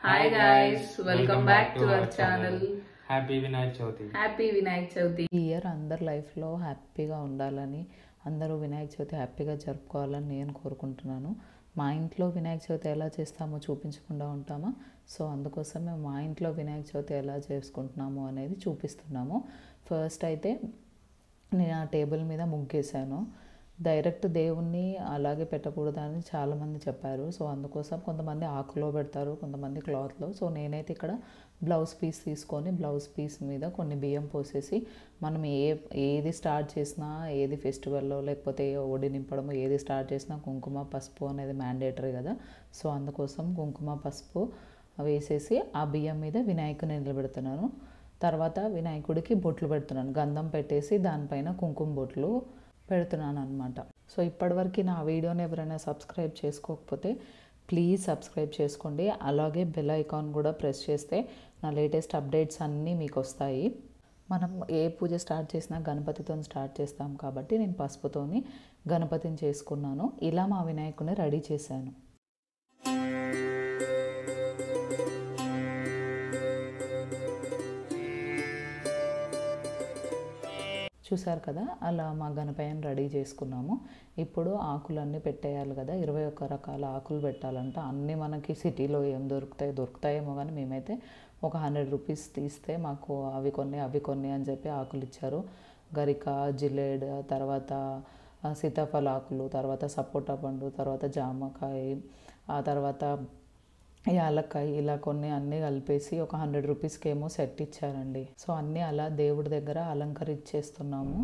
hi guys welcome back to our channel happy Vinayaka Chavithi happy Vinayak Chavithi ఈ year అందరి లైఫ్లో హ్యాపీగా ఉండాలని అందరూ వినాయక చవితి హ్యాపీగా జరుపుకోవాలని నేను కోరుకుంటున్నాను మా ఇంట్లో వినాయక చవితి ఎలా చేస్తామో చూపించకుండా ఉంటామా సో అందుకోసం మేము మా ఇంట్లో వినాయక చవితి ఎలా చేసుకుంటున్నాము అనేది చూపిస్తున్నాము ఫస్ట్ అయితే నేను ఆ టేబుల్ మీద ముగ్గేశాను డైరెక్ట్ దేవుణ్ణి అలాగే పెట్టకూడదని చాలామంది చెప్పారు సో అందుకోసం కొంతమంది ఆకులో పెడతారు కొంతమంది క్లాత్లో సో నేనైతే ఇక్కడ బ్లౌజ్ పీస్ తీసుకొని బ్లౌజ్ పీస్ మీద కొన్ని బియ్యం పోసేసి మనం ఏ ఏది స్టార్ట్ చేసినా ఏది ఫెస్టివల్లో లేకపోతే ఒడి నింపడము ఏది స్టార్ట్ చేసినా కుంకుమ పసుపు అనేది మ్యాండేటరీ కదా సో అందుకోసం కుంకుమ పసుపు వేసేసి ఆ బియ్యం మీద వినాయకుని నిలబెడుతున్నాను తర్వాత వినాయకుడికి బొట్లు పెడుతున్నాను గంధం పెట్టేసి దానిపైన కుంకుమ బొట్లు పెడుతున్నాను అనమాట సో ఇప్పటివరకు నా వీడియోని ఎవరైనా సబ్స్క్రైబ్ చేసుకోకపోతే ప్లీజ్ సబ్స్క్రైబ్ చేసుకోండి అలాగే బెల్ ఐకాన్ కూడా ప్రెస్ చేస్తే నా లేటెస్ట్ అప్డేట్స్ అన్నీ మీకు వస్తాయి మనం ఏ పూజ స్టార్ట్ చేసినా గణపతితో స్టార్ట్ చేస్తాం కాబట్టి నేను పసుపుతోని గణపతిని చేసుకున్నాను ఇలా మా వినాయకుని రెడీ చేశాను చూసారు కదా అలా మా గణపయ్యను రెడీ చేసుకున్నాము ఇప్పుడు ఆకులన్నీ పెట్టేయాలి కదా ఇరవై ఒక్క రకాల ఆకులు పెట్టాలంట అన్నీ మనకి సిటీలో ఏం దొరుకుతాయి దొరుకుతాయేమో కానీ మేమైతే ఒక హండ్రెడ్ రూపీస్ తీస్తే మాకు అవి కొన్ని అవి కొన్ని అని చెప్పి ఆకులు ఇచ్చారు గరిక జిల్లేడ్ తర్వాత ఆ, సీతాఫల ఆకులు తర్వాత సపోటా పండు తర్వాత జామకాయ ఆ తర్వాత యాలక్కాయ ఇలా కొన్ని అన్నీ కలిపేసి ఒక హండ్రెడ్ రూపీస్కి ఏమో సెట్ ఇచ్చారండి సో అన్నీ అలా దేవుడి దగ్గర అలంకరించేస్తున్నాము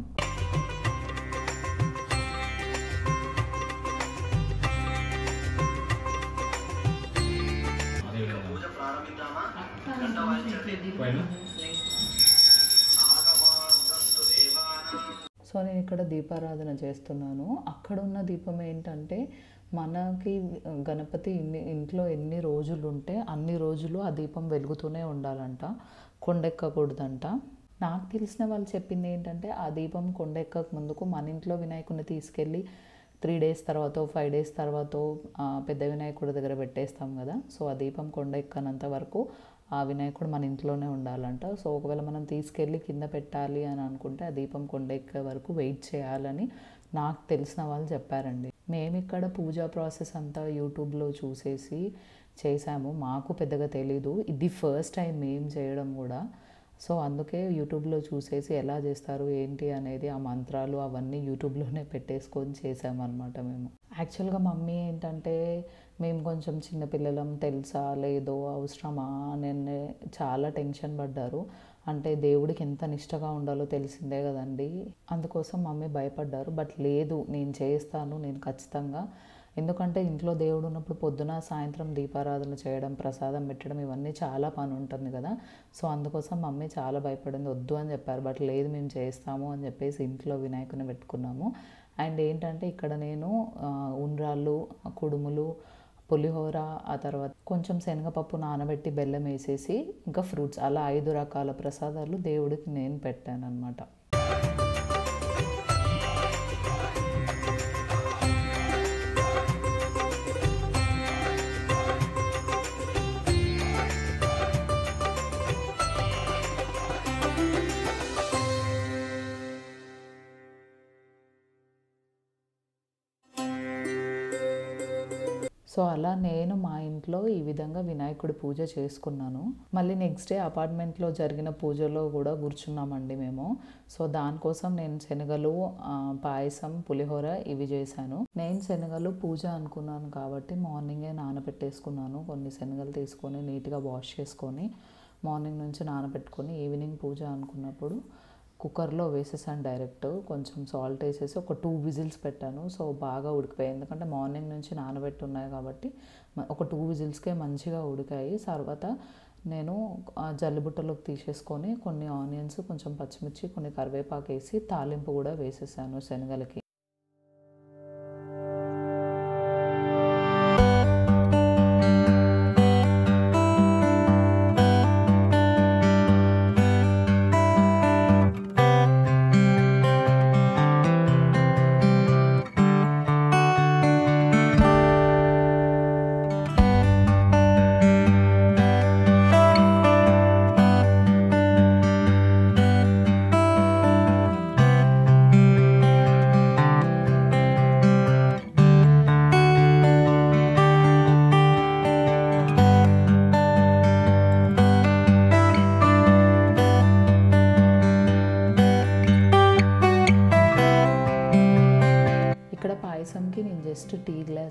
సో నేను ఇక్కడ దీపారాధన చేస్తున్నాను అక్కడ ఉన్న దీపం ఏంటంటే మనకి గణపతి ఇన్ని ఇంట్లో ఎన్ని రోజులు ఉంటే అన్ని రోజులు ఆ దీపం వెలుగుతూనే ఉండాలంట కొండెక్కకూడదంట నాకు తెలిసిన వాళ్ళు చెప్పింది ఏంటంటే ఆ దీపం కొండెక్కక ముందుకు మన ఇంట్లో వినాయకుడిని తీసుకెళ్ళి త్రీ డేస్ తర్వాత ఫైవ్ డేస్ తర్వాత ఆ, పెద్ద వినాయకుడి దగ్గర పెట్టేస్తాం కదా సో ఆ దీపం కొండ ఎక్కనంత వరకు ఆ వినాయకుడు మన ఇంట్లోనే ఉండాలంట సో ఒకవేళ మనం తీసుకెళ్ళి కింద పెట్టాలి అని అనుకుంటే ఆ దీపం కొండ ఎక్కే వరకు వెయిట్ చేయాలని నాకు తెలిసిన వాళ్ళు చెప్పారండి మేము ఇక్కడ పూజా ప్రాసెస్ అంతా యూట్యూబ్లో చూసేసి చేసాము మాకు పెద్దగా తెలీదు ఇది ఫస్ట్ టైం మేము చేయడం కూడా సో అందుకే యూట్యూబ్లో చూసేసి ఎలా చేస్తారు ఏంటి అనేది ఆ మంత్రాలు అవన్నీ యూట్యూబ్లోనే పెట్టేసుకొని చేసామన్నమాట మేము యాక్చువల్గా మమ్మీ ఏంటంటే మేము కొంచెం చిన్నపిల్లలం తెలుసా లేదో అవసరమా అని చాలా టెన్షన్ పడ్డారు అంటే దేవుడికి ఎంత నిష్టగా ఉండాలో తెలిసిందే కదండి అందుకోసం మమ్మీ భయపడ్డారు బట్ లేదు నేను చేస్తాను నేను ఖచ్చితంగా ఎందుకంటే ఇంట్లో దేవుడు ఉన్నప్పుడు పొద్దున సాయంత్రం దీపారాధన చేయడం ప్రసాదం పెట్టడం ఇవన్నీ చాలా పని ఉంటుంది కదా సో అందుకోసం మమ్మీ చాలా భయపడింది వద్దు అని చెప్పారు బట్ లేదు మేము చేస్తాము అని చెప్పేసి ఇంట్లో వినాయకుని పెట్టుకున్నాము అండ్ ఏంటంటే ఇక్కడ నేను ఆ, ఉండ్రాళ్ళు కుడుములు పులిహోర ఆ తర్వాత కొంచెం శనగపప్పు నానబెట్టి బెల్లం వేసేసి ఇంకా ఫ్రూట్స్ అలా ఐదు రకాల ప్రసాదాలు దేవుడికి నేను పెట్టాను అనమాట సో అలా నేను మా ఇంట్లో ఈ విధంగా వినాయకుడి పూజ చేసుకున్నాను మళ్ళీ నెక్స్ట్ డే అపార్ట్మెంట్లో జరిగిన పూజలో కూడా కూర్చున్నామండి మేము సో దానికోసం నేను శనగలు ఆ, పాయసం పులిహోర ఇవి చేశాను నేను శనగలు పూజ అనుకున్నాను కాబట్టి మార్నింగే నానబెట్టేసుకున్నాను కొన్ని శనగలు తీసుకొని నీట్గా వాష్ చేసుకొని మార్నింగ్ నుంచి నానబెట్టుకొని ఈవినింగ్ పూజ అనుకున్నప్పుడు కుక్కర్లో వేసేసాను డైరెక్ట్ కొంచెం సాల్ట్ వేసేసి ఒక టూ విజిల్స్ పెట్టాను సో బాగా ఉడికిపోయాయి ఎందుకంటే మార్నింగ్ నుంచి నానబెట్టి ఉన్నాయి కాబట్టి మ- ఒక టూ విజిల్స్కే మంచిగా ఉడికాయి తర్వాత నేను ఆ జల్లిబుట్టలోకి తీసేసుకొని కొన్ని ఆనియన్స్ కొంచెం పచ్చిమిర్చి కొన్ని కరివేపాకు వేసి తాలింపు కూడా వేసేసాను శనగలకి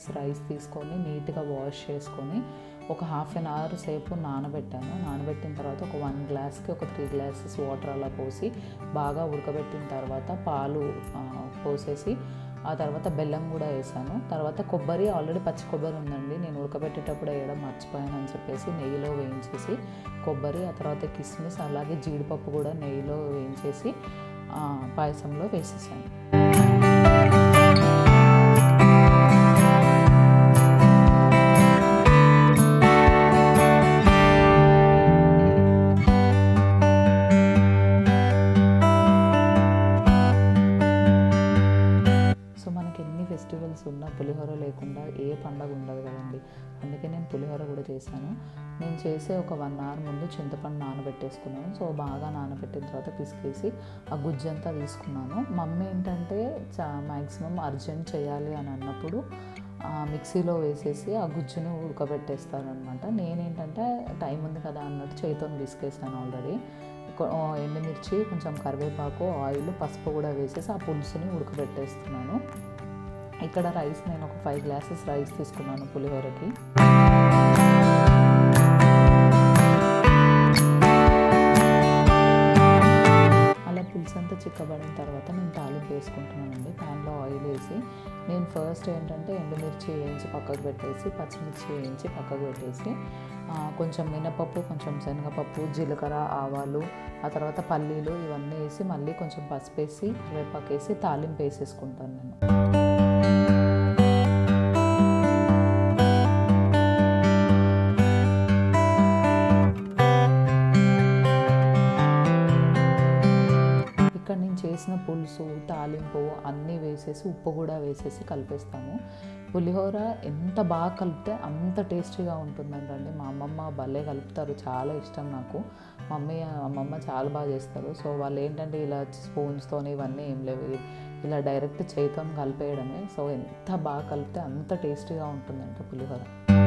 రైస్ తీసుకొని నీట్గా వాష్ చేసుకొని ఒక హాఫ్ అన్ అవర్ సేపు నానబెట్టాను నానబెట్టిన తర్వాత ఒక వన్ గ్లాస్కి ఒక త్రీ గ్లాసెస్ వాటర్ అలా పోసి బాగా ఉడకబెట్టిన తర్వాత పాలు ఆ, పోసేసి ఆ తర్వాత బెల్లం కూడా వేసాను తర్వాత కొబ్బరి ఆల్రెడీ పచ్చి కొబ్బరి ఉందండి నేను ఉడకబెట్టేటప్పుడు వేయడం మర్చిపోయాను అని చెప్పేసి నెయ్యిలో వేయించేసి కొబ్బరి ఆ తర్వాత కిస్మిస్ అలాగే జీడిపప్పు కూడా నెయ్యిలో వేయించేసి ఆ, పాయసంలో వేసేసాను సో మనకి ఎన్ని ఫెస్టివల్స్ ఉన్నా పులిహోర లేకుండా ఏ పండగ ఉండదు కదండి అందుకే నేను పులిహోర కూడా చేశాను నేను చేసే ఒక వన్ అవర్ ముందు చింతపండు నానబెట్టేసుకున్నాను సో బాగా నానబెట్టిన తర్వాత పిసికేసి ఆ గుజ్జంతా తీసుకున్నాను మమ్మీ ఏంటంటే చా మ్యాక్సిమం అర్జెంట్ చేయాలి అని అన్నప్పుడు ఆ మిక్సీలో వేసేసి ఆ గుజ్జుని ఉడకబెట్టేస్తారనమాట నేనేంటంటే టైం ఉంది కదా అన్నట్టు చేతితో పిసికేసాను ఆల్రెడీ కొ- ఆ, ఎండుమిర్చి కొంచెం కరివేపాకు ఆయిల్ పసుపు కూడా వేసేసి ఆ పులుసుని ఉడకబెట్టేస్తున్నాను ఇక్కడ రైస్ నేను ఒక ఫైవ్ గ్లాసెస్ రైస్ తీసుకున్నాను పులిహోరకి అలా పులుసు అంతా చిక్కబడిన తర్వాత నేను తాలింపు వేసుకుంటున్నానండి ప్యాన్లో ఆయిల్ వేసి నేను ఫస్ట్ ఏంటంటే ఎండుమిర్చి వేయించి పక్కకు పెట్టేసి పచ్చిమిర్చి వేయించి పక్కకు పెట్టేసి ఆ, కొంచెం మినపప్పు కొంచెం శనగపప్పు జీలకర్ర ఆవాలు ఆ తర్వాత పల్లీలు ఇవన్నీ వేసి మళ్ళీ కొంచెం పసుపు వేసి కరివేపాకు వేసి తాలింపు వేసేసుకుంటాను నేను ఇక్కడ నేను చేసిన పులుసు తాలింపు అన్నీ వేసేసి ఉప్పు కూడా వేసేసి కలిపేస్తాము పులిహోర ఎంత బాగా కలిపితే అంత టేస్టీగా ఉంటుందంటండి మా అమ్మమ్మ భలే కలుపుతారు చాలా ఇష్టం నాకు మమ్మీ అమ్మమ్మ చాలా బాగా చేస్తారు సో వాళ్ళు ఏంటంటే ఇలా స్పూన్స్తో ఇవన్నీ ఏం లేవు ఇలా డైరెక్ట్ చేతితో కలిపేయడమే సో ఎంత బాగా కలిపితే అంత టేస్టీగా ఉంటుందంట పులిహోర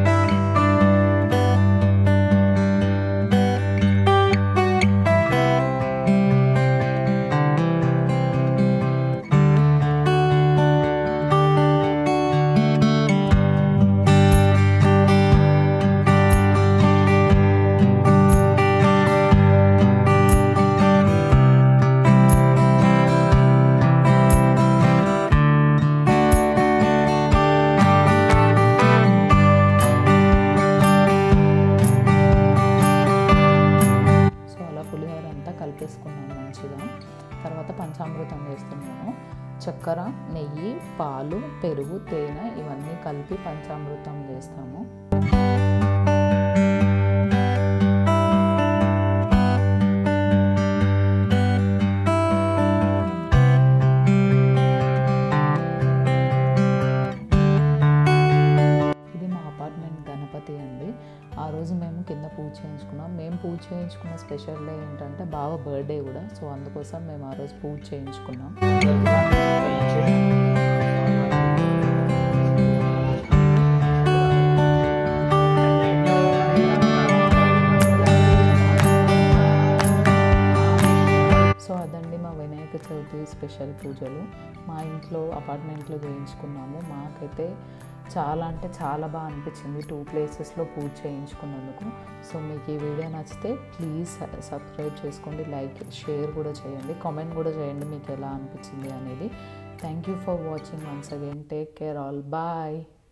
సో అలా పులిహోర అంతా కలిపేసుకున్నాను మంచిగా తర్వాత పంచామృతం వేస్తున్నాను చక్కెర నెయ్యి పాలు పెరుగు తేనె ఇవన్నీ కలిపి పంచామృతం వేస్తాము ఇది మా అపార్ట్మెంట్ గణపతి అండి ఆ రోజు మేము కింద పూజ చేయించుకున్నాం మేము పూజ చేయించుకున్న స్పెషల్ డే ఏంటంటే బావ బర్త్డే కూడా సో అందుకోసం మేము ఆ రోజు పూజ చేయించుకున్నాం సో అదండి మా వినాయక చవితి స్పెషల్ పూజలు మా ఇంట్లో అపార్ట్మెంట్లో చేయించుకున్నాము మాకైతే చాలా అంటే చాలా బాగా అనిపించింది టూ ప్లేసెస్లో పూజ చేయించుకున్నందుకు సో మీకు ఈ వీడియో నచ్చితే ప్లీజ్ సబ్స్క్రైబ్ చేసుకోండి లైక్ షేర్ కూడా చేయండి కామెంట్ కూడా చేయండి మీకు ఎలా అనిపించింది అనేది thank you for watching once again take care all bye